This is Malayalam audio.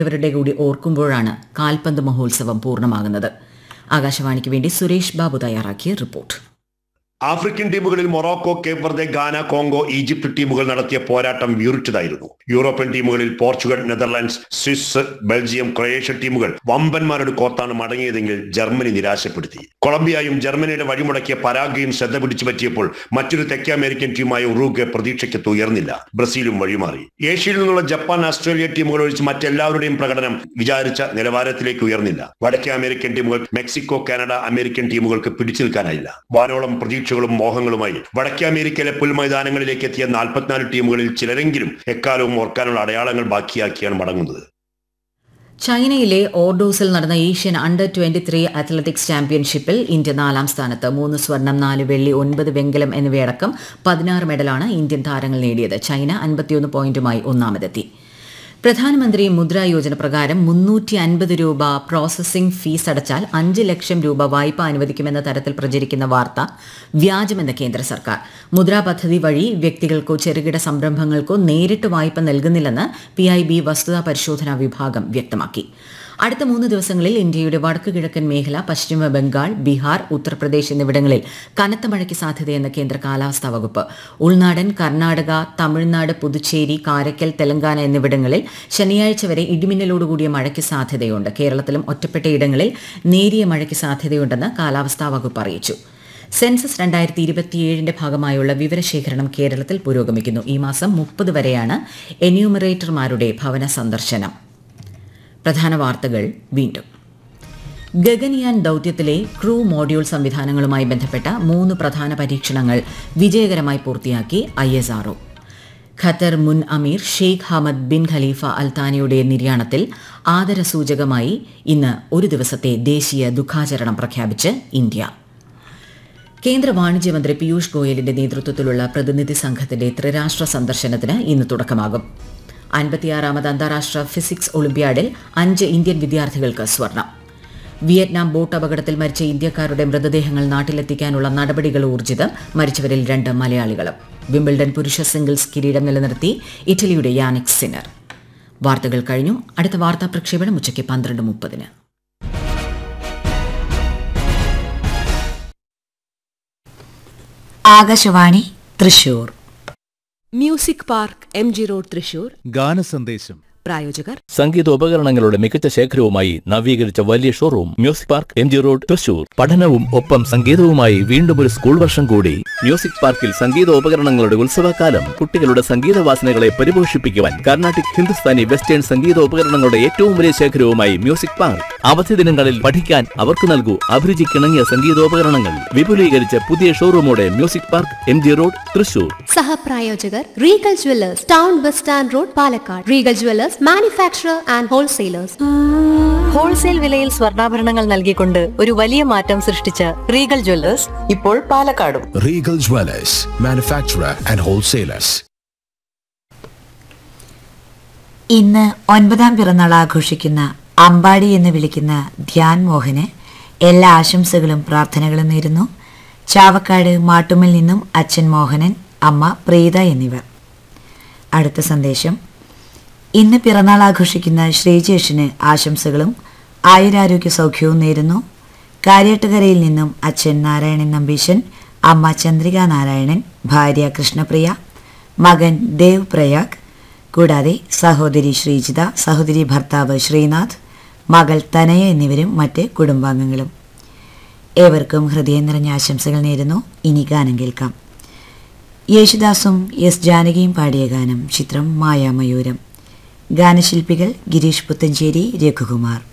ഇവരുടെ കൂടി ഓർക്കുമ്പോഴാണ് കാൽപന്ത് മഹോത്സവം പൂർണ്ണമാകുന്നത് ആകാശവാണിക്ക് വേണ്ടി സുരേഷ് ബാബു തയ്യാറാക്കിയ റിപ്പോർട്ട് ആഫ്രിക്കൻ ടീമുകളിൽ Morocco Cape Verde Ghana Congo Egypt ടീമുകൾ നടത്തിയ പോരാട്ടം വീറിച്ചതായിരുന്നു യൂറോപ്യൻ ടീമുകളിൽ Portugal Netherlands Swiss Belgium Croatia ടീമുകൾ വമ്പന്മാരുടെ കോർത്താണ് മടങ്ങിയതെങ്കിൽ ജർമ്മനി നിരാശപ്പെടുത്തി കൊളംബിയയും ജർമ്മനിയുടെ വഴിമുടക്കിയ പരാഗയും ശ്രദ്ധ പിടിച്ചു പറ്റിയപ്പോൾ മറ്റൊരു തെക്കേ അമേരിക്കൻ ടീമായ ഉറുഗ്വെ പ്രതീക്ഷയ്ക്ക് ഉയർന്നില്ല ബ്രസീലും വഴിമാറി ഏഷ്യയിൽ നിന്നുള്ള ജപ്പാൻ ഓസ്ട്രേലിയ ടീമുകൾ ഒഴിച്ച് മറ്റെല്ലാവരുടെയും പ്രകടനം വിചാരിച്ച നിലവാരത്തിലേക്ക് ഉയർന്നില്ല വടക്കേ അമേരിക്കൻ ടീമുകൾ മെക്സിക്കോ കാനഡ അമേരിക്കൻ ടീമുകൾക്ക് പിടിച്ചു നിൽക്കാനായില്ല വാനോളം പ്രതീക്ഷകളും മോഹങ്ങളുമായി വടക്കേ അമേരിക്കയിലെ പുൽമൈതാനങ്ങളിലേക്ക് എത്തിയ നാൽപ്പത്തിനാല് ടീമുകളിൽ ചിലരെങ്കിലും എക്കാലവും ഓർക്കാനുള്ള അടയാളങ്ങൾ ബാക്കിയാക്കിയാണ് മടങ്ങുന്നത് ചൈനയിലെ ഓർഡോസിൽ നടന്ന Asian under twenty three athletics ചാമ്പ്യൻഷിപ്പിൽ ഇന്ത്യ നാലാം സ്ഥാനത്ത് മൂന്ന് സ്വർണം നാല് വെള്ളി ഒൻപത് വെങ്കലം എന്നിവയടക്കം പതിനാറ് മെഡലാണ് ഇന്ത്യൻ താരങ്ങൾ നേടിയത് ചൈന അൻപത്തിയൊന്ന് പോയിന്റുമായി ഒന്നാമതെത്തി പ്രധാനമന്ത്രി മുദ്രാ യോജന പ്രകാരം മുന്നൂറ്റി അൻപത് രൂപ പ്രോസസ്സിംഗ് ഫീസ് അടച്ചാൽ അഞ്ച് ലക്ഷം രൂപ വായ്പ അനുവദിക്കുമെന്ന തരത്തിൽ പ്രചരിക്കുന്ന വാർത്ത വ്യാജമെന്ന് കേന്ദ്ര സർക്കാർ മുദ്രാ പദ്ധതി വഴി വ്യക്തികൾക്കോ ചെറുകിട സംരംഭങ്ങൾക്കോ നേരിട്ട് വായ്പ നൽകുന്നില്ലെന്ന് പി ഐ ബി വസ്തുതാ പരിശോധനാ വിഭാഗം വ്യക്തമാക്കി അടുത്ത മൂന്ന് ദിവസങ്ങളിൽ ഇന്ത്യയുടെ വടക്ക് കിഴക്കൻ മേഖല പശ്ചിമ ബംഗാൾ ബീഹാർ ഉത്തർപ്രദേശ് എന്നിവിടങ്ങളിൽ കനത്ത മഴയ്ക്ക് സാധ്യതയെന്ന് കേന്ദ്ര കാലാവസ്ഥാ വകുപ്പ് ഉൾനാടൻ കർണാടക തമിഴ്നാട് പുതുച്ചേരി കാരക്കൽ തെലങ്കാന എന്നിവിടങ്ങളിൽ ശനിയാഴ്ച വരെ ഇടിമിന്നലോടുകൂടിയ മഴയ്ക്ക് സാധ്യതയുണ്ട് കേരളത്തിലും ഒറ്റപ്പെട്ടയിടങ്ങളിൽ നേരിയ മഴയ്ക്ക് സാധ്യതയുണ്ടെന്ന് കാലാവസ്ഥാ വകുപ്പ് അറിയിച്ചു സെൻസസ് രണ്ടായിരത്തി ഇരുപത്തിയേഴിന്റെ ഭാഗമായുള്ള വിവരശേഖരണം കേരളത്തിൽ പുരോഗമിക്കുന്നു ഈ മാസം മുപ്പത് വരെയാണ് എന്യൂമറേറ്റർമാരുടെ ഭവന സന്ദർശനം പ്രധാന വാർത്തകൾ വീണ്ടും ഗഗൻയാൻ ദൌത്യത്തിലെ ക്രൂ മോഡ്യൂൾ സംവിധാനങ്ങളുമായി ബന്ധപ്പെട്ട മൂന്ന് പ്രധാന പരീക്ഷണങ്ങൾ വിജയകരമായി പൂർത്തിയാക്കി ഐ എസ് ആർഒ ഖത്തർ മുൻ അമീർ ഷെയ്ഖ് ഹമദ് ബിൻ ഖലീഫ അൽത്താനിയുടെ നിര്യാണത്തിൽ ആദരസൂചകമായി ഇന്ന് ഒരു ദിവസത്തെ ദേശീയ ദുഃഖാചരണം പ്രഖ്യാപിച്ച് ഇന്ത്യ കേന്ദ്ര വാണിജ്യമന്ത്രി പീയൂഷ് ഗോയലിന്റെ നേതൃത്വത്തിലുള്ള പ്രതിനിധി സംഘത്തിന്റെ ത്രിരാഷ്ട്ര സന്ദർശനത്തിന് ഇന്ന് തുടക്കമാകും അൻപത്തിയാറാമത് അന്താരാഷ്ട്ര ഫിസിക്സ് ഒളിമ്പ്യാഡിൽ അഞ്ച് ഇന്ത്യൻ വിദ്യാർത്ഥികൾക്ക് സ്വർണം വിയറ്റ്നാം ബോട്ട് അപകടത്തിൽ മരിച്ച ഇന്ത്യക്കാരുടെ മൃതദേഹങ്ങൾ നാട്ടിലെത്തിക്കാനുള്ള നടപടികൾ ഊർജിതം മരിച്ചവരിൽ രണ്ട് മലയാളികളും വിംബിൾഡൺ പുരുഷ സിംഗിൾസ് കിരീടം നിലനിർത്തി ഇറ്റലിയുടെ യാനിക് സിനർ വാർത്തകൾ കഴിഞ്ഞു അടുത്ത വാർത്താ പ്രക്ഷേപണം ഉച്ചയ്ക്ക് പന്ത്രണ്ട് മുപ്പതിന് Akashvani Thrissur music park M G road Thrissur ഗാനസന്ദേശം പ്രായോജകർ സംഗീതോപകരണങ്ങളുടെ മികച്ച ശേഖരവുമായി നവീകരിച്ച വലിയ showroom music park M G road Thrissur പഠനവും ഒപ്പം സംഗീതവുമായി വീണ്ടും ഒരു സ്കൂൾ വർഷം കൂടി മ്യൂസിക് പാർക്കിൽ സംഗീതോപകരണങ്ങളുടെ ഉത്സവകാലം കുട്ടികളുടെ സംഗീത വാസനകളെ പരിപോഷിപ്പിക്കുവാൻ കർണാട്ടിക് ഹിന്ദുസ്ഥാനി വെസ്റ്റേൺ സംഗീതോപകരണങ്ങളുടെ ഏറ്റവും വലിയ ശേഖരവുമായി മ്യൂസിക് പാർക്ക് അവധി ദിനങ്ങളിൽ പഠിക്കാൻ അവർക്ക് നൽകൂ അഭിരുചിക്കിണങ്ങിയ സംഗീതോപകരണങ്ങൾ വിപുലീകരിച്ച പുതിയ ഷോറൂമോടെ music park M G road Thrissur സഹപ്രായോജകർ Regal jewellers town bus stand road Palakkad Regal jewellers manufacturer and wholesalers wholesale വിലയിൽ സ്വർണ്ണാഭരണങ്ങൾ നൽകിക്കൊണ്ട് ഒരു വലിയ മാറ്റം സൃഷ്ടിച്ച റീഗൽ ജ്വല്ലേഴ്സ് ഇപ്പോൾ പാലക്കാടും Regal Dwellers, manufacturer and wholesalers. ഇന്ന് ഒൻപതാം പിറന്നാൾ ആഘോഷിക്കുന്ന അമ്പാടി എന്ന് വിളിക്കുന്ന ധ്യാൻ മോഹന് എല്ലാ ആശംസകളും പ്രാർത്ഥനകളും നേരുന്നു ചാവക്കാട് മാട്ടുമിൽ നിന്നും അച്ഛൻ മോഹനൻ അമ്മ പ്രീത എന്നിവർ അടുത്ത സന്ദേശം ഇന്ന് പിറന്നാൾ ആഘോഷിക്കുന്ന ശ്രീജേഷിന് ആശംസകളും ആയുരാരോഗ്യ സൗഖ്യവും നേരുന്നു കാര്യട്ടുകരയിൽ നിന്നും അച്ഛൻ നാരായണൻ നമ്പീശൻ അമ്മ ചന്ദ്രിക നാരായണൻ ഭാര്യ കൃഷ്ണപ്രിയ മകൻ ദേവ് പ്രയാഗ് കൂടാതെ സഹോദരി ശ്രീജിത സഹോദരി ഭർത്താവ് ശ്രീനാഥ് മകൾ തനയ എന്നിവരും മറ്റ് കുടുംബാംഗങ്ങളും ഏവർക്കും ഹൃദയം നിറഞ്ഞ ആശംസകൾ നേരുന്നു ഇനി ഗാനം കേൾക്കാം യേശുദാസും എസ് ജാനകിയും പാടിയ ഗാനം ചിത്രം മായാമയൂരം ഗാനശില്പികൾ ഗിരീഷ് പുത്തഞ്ചേരി രഘുകുമാർ